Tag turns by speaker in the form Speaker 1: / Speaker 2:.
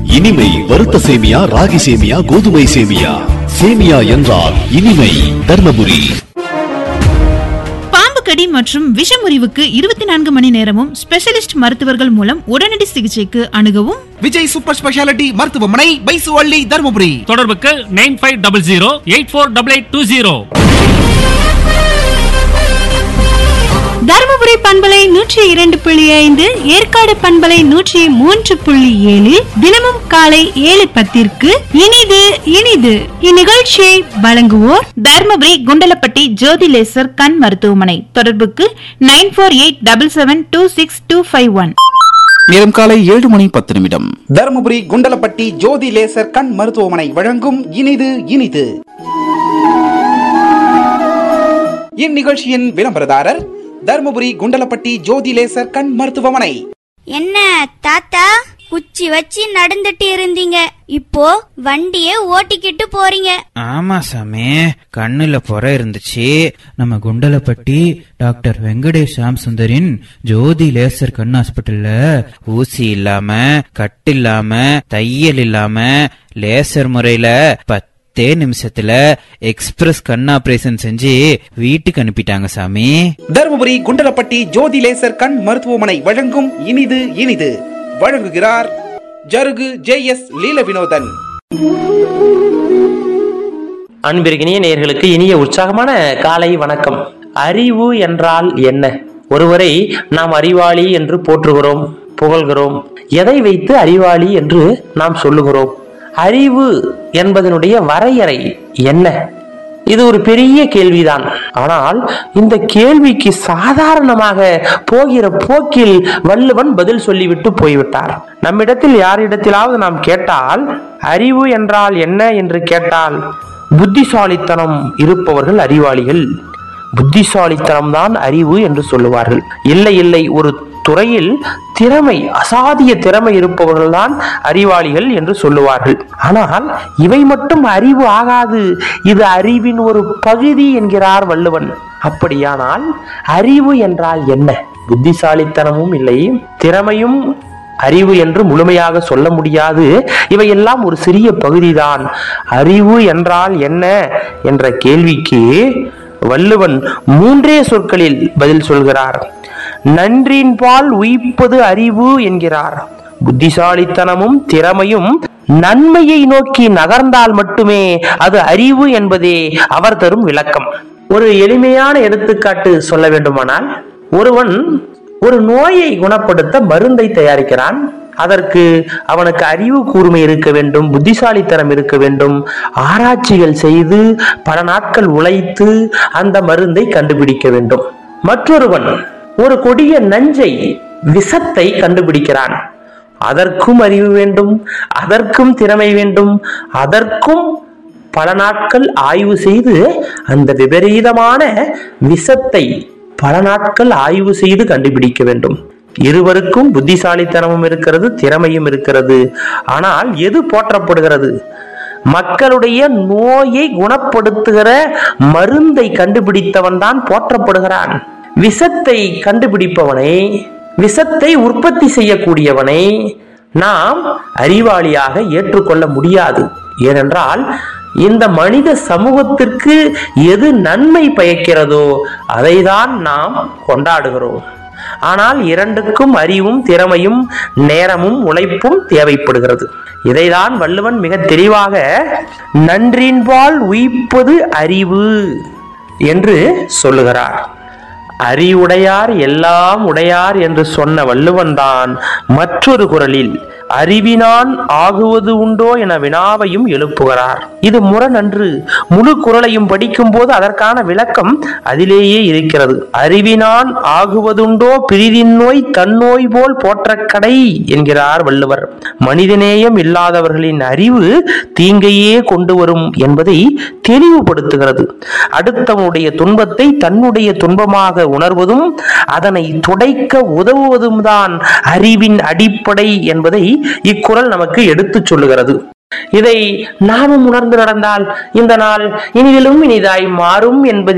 Speaker 1: இனிமை வறுத்த சேமியா ராகி சேமியா கோதுமை சேமியா சேமியா என்றால் இனிமை தர்மபுரி
Speaker 2: பாம்பு கடி மற்றும் விஷமுறிவுக்கு இருபத்தி நான்கு மணி நேரமும் ஸ்பெஷலிஸ்ட் மருத்துவர்கள் மூலம் உடனடி சிகிச்சைக்கு அணுகவும்
Speaker 3: விஜய் சூப்பர் ஸ்பெஷாலிட்டி மருத்துவமனை பைசுவள்ளி தருமபுரி
Speaker 4: தொடர்புக்கு nine five double zero eight four double eight two zero
Speaker 5: Dharmapuri பண்பலை நூற்றி இரண்டு புள்ளி ஐந்து ஏற்காடு பண்பலை நூற்றி மூன்று புள்ளி ஏழில் தினமும் காலை ஏழு பத்திற்கு இனிது இனிது இந்நிகழ்ச்சியை வழங்குவோர்
Speaker 2: தர்மபுரி குண்டலப்பட்டி ஜோதி லேசர் கண் மருத்துவமனை தொடர்புக்கு nine four eight double seven two six two five one
Speaker 3: நேரம் காலை ஏழு மணி பத்து நிமிடம் தருமபுரி குண்டலப்பட்டி ஜோதி லேசர் கண் மருத்துவமனை வழங்கும் இனிது இனிது இந்நிகழ்ச்சியின் விளம்பரதாரர் தருமபுரி குண்டலப்பட்டி ஜோதி லேசர் கண் மருத்துவமனை
Speaker 6: என்ன தாத்தா குச்சி வச்சு நடந்துட்டு இருந்தீங்க இப்போ வண்டியே ஓட்டிக்கிட்டு போறீங்க
Speaker 7: ஆமா சாமி கண்ணுல புற இருந்துச்சு நம்ம குண்டலப்பட்டி டாக்டர் வெங்கடேஷ் ராம் சுந்தரின் ஜோதி லேசர் கண் ஹாஸ்பிட்டல்ல ஊசி இல்லாம கட்டு இல்லாம தையல் இல்லாம லேசர் முறையில பத்தே நிமிஷத்துல எக்ஸ்பிரஸ் கண் ஆபரேஷன் செஞ்சு வீட்டுக்கு அனுப்பிட்டாங்க சாமி
Speaker 3: தருமபுரி குண்டலப்பட்டி ஜோதி லேசர் கண் மருத்துவமனை வழங்கும் இனிது இனிது வழங்குகிறார் ஜருகு ஜே எஸ் லீல வினோதன்
Speaker 8: அன்பிற்கினிய நேயர்களுக்கு இனிய உற்சாகமான காலை வணக்கம் அறிவு என்றால் என்ன ஒருவரை நாம் அறிவாளி என்று போற்றுகிறோம் புகழ்கிறோம் எதை வைத்து அறிவாளி என்று நாம் சொல்லுகிறோம் அறிவு என்பதனுடைய வரையறை என்ன இது ஒரு பெரிய கேள்விதான் ஆனால் இந்த கேள்விக்கு சாதாரணமாக போகிற போக்கில் வள்ளுவன் பதில் சொல்லிவிட்டு போய்விட்டார் நம்மிடத்தில் யாரிடத்திலாவது நாம் கேட்டால் அறிவு என்றால் என்ன என்று கேட்டால் புத்திசாலித்தனம் இருப்பவர்கள் அறிவாளிகள் புத்திசாலித்தனம் தான் அறிவு என்று சொல்லுவார்கள் இல்லை இல்லை ஒரு துறையில் திறமை அசாதிய திறமை இருப்பவர்கள் தான் அறிவாளிகள் என்று சொல்லுவார்கள் ஆனால் இவை மட்டும் அறிவு ஆகாது இது அறிவின் ஒரு பகுதி என்கிறார் வள்ளுவன் அப்படியானால் அறிவு என்றால் என்ன புத்திசாலித்தனமும் இல்லை திறமையும் அறிவு என்று முழுமையாக சொல்ல முடியாது இவையெல்லாம் ஒரு சிறிய பகுதிதான் அறிவு என்றால் என்ன என்ற கேள்விக்கு வள்ளுவன் மூன்றே சொற்களில் பதில் சொல்கிறார் நன்றின்பால் உயிப்பது அறிவு என்கிறார் புத்திசாலித்தனமும் திறமையும் நன்மையை நோக்கி நகர்ந்தால் மட்டுமே அது அறிவு என்பதே அவர் தரும் விளக்கம் ஒரு எளிமையான எடுத்துக்காட்டு சொல்ல வேண்டுமானால் ஒருவன் ஒரு நோயை குணப்படுத்த மருந்தை தயாரிக்கிறான் அதற்கு அவனுக்கு அறிவு கூர்மை இருக்க வேண்டும் புத்திசாலித்தனம் இருக்க வேண்டும் ஆராய்ச்சிகள் செய்து பல நாட்கள் உழைத்து அந்த மருந்தை கண்டுபிடிக்க வேண்டும் மற்றொருவன் ஒரு கொடிய நஞ்சை விஷத்தை கண்டுபிடிக்கிறான் அதற்கும் அறிவு வேண்டும் அதற்கும் திறமை வேண்டும் அதற்கும் பல நாட்கள் ஆய்வு செய்து அந்த விபரீதமான விஷத்தை பல நாட்கள் ஆய்வு செய்து கண்டுபிடிக்க வேண்டும் இருவருக்கும் புத்திசாலித்தனமும் இருக்கிறது திறமையும் இருக்கிறது ஆனால் எது போற்றப்படுகிறது மக்களுடைய நோயை குணப்படுத்துகிற மருந்தை கண்டுபிடித்தவன் தான் போற்றப்படுகிறான் விஷத்தை கண்டுபிடிப்பவனை விஷத்தை உற்பத்தி செய்யக்கூடியவனை நாம் அறிவாளியாக ஏற்றுக்கொள்ள முடியாது ஏனென்றால் இந்த மனித சமூகத்திற்கு எது நன்மை பயக்கிறதோ அதைதான் நாம் கொண்டாடுகிறோம் ஆனால் இரண்டுக்கும் அறிவும் திறமையும் நேரமும் உழைப்பும் தேவைப்படுகிறது இதைதான் வள்ளுவன் மிக தெளிவாக நன்றின்பால் உயிப்பது அறிவு என்று சொல்லுகிறார் அறிவுடையார் எல்லாம் உடையார் என்று சொன்ன வள்ளுவன்தான் மற்றொரு குரலில் அறிவினான் ஆகுவது உண்டோ என வினாவையும் எழுப்புகிறார் இது முரணன்று முழு குரலையும் படிக்கும் போது அதற்கான விளக்கம் அதிலேயே இருக்கிறது அறிவினான் ஆகுவதுண்டோ பிரிதின் நோய் தன்னோய் போல் போற்றக்கடை என்கிறார் வள்ளுவர் மனிதநேயம் இல்லாதவர்களின் அறிவு தீங்கையே கொண்டு வரும் என்பதை தெளிவுபடுத்துகிறது அடுத்தவனுடைய துன்பத்தை தன்னுடைய துன்பமாக உணர்வதும் அதனை துடைக்க உதவுவதும் தான் அறிவின் அடிப்படை என்பதை இக்குறள் நமக்கு எடுத்துச் சொல்லுகிறது இதை நாமும் உணர்ந்து நடந்தால் இந்த நாள் இனிதிலும் இனிதாய் மாறும் என்பது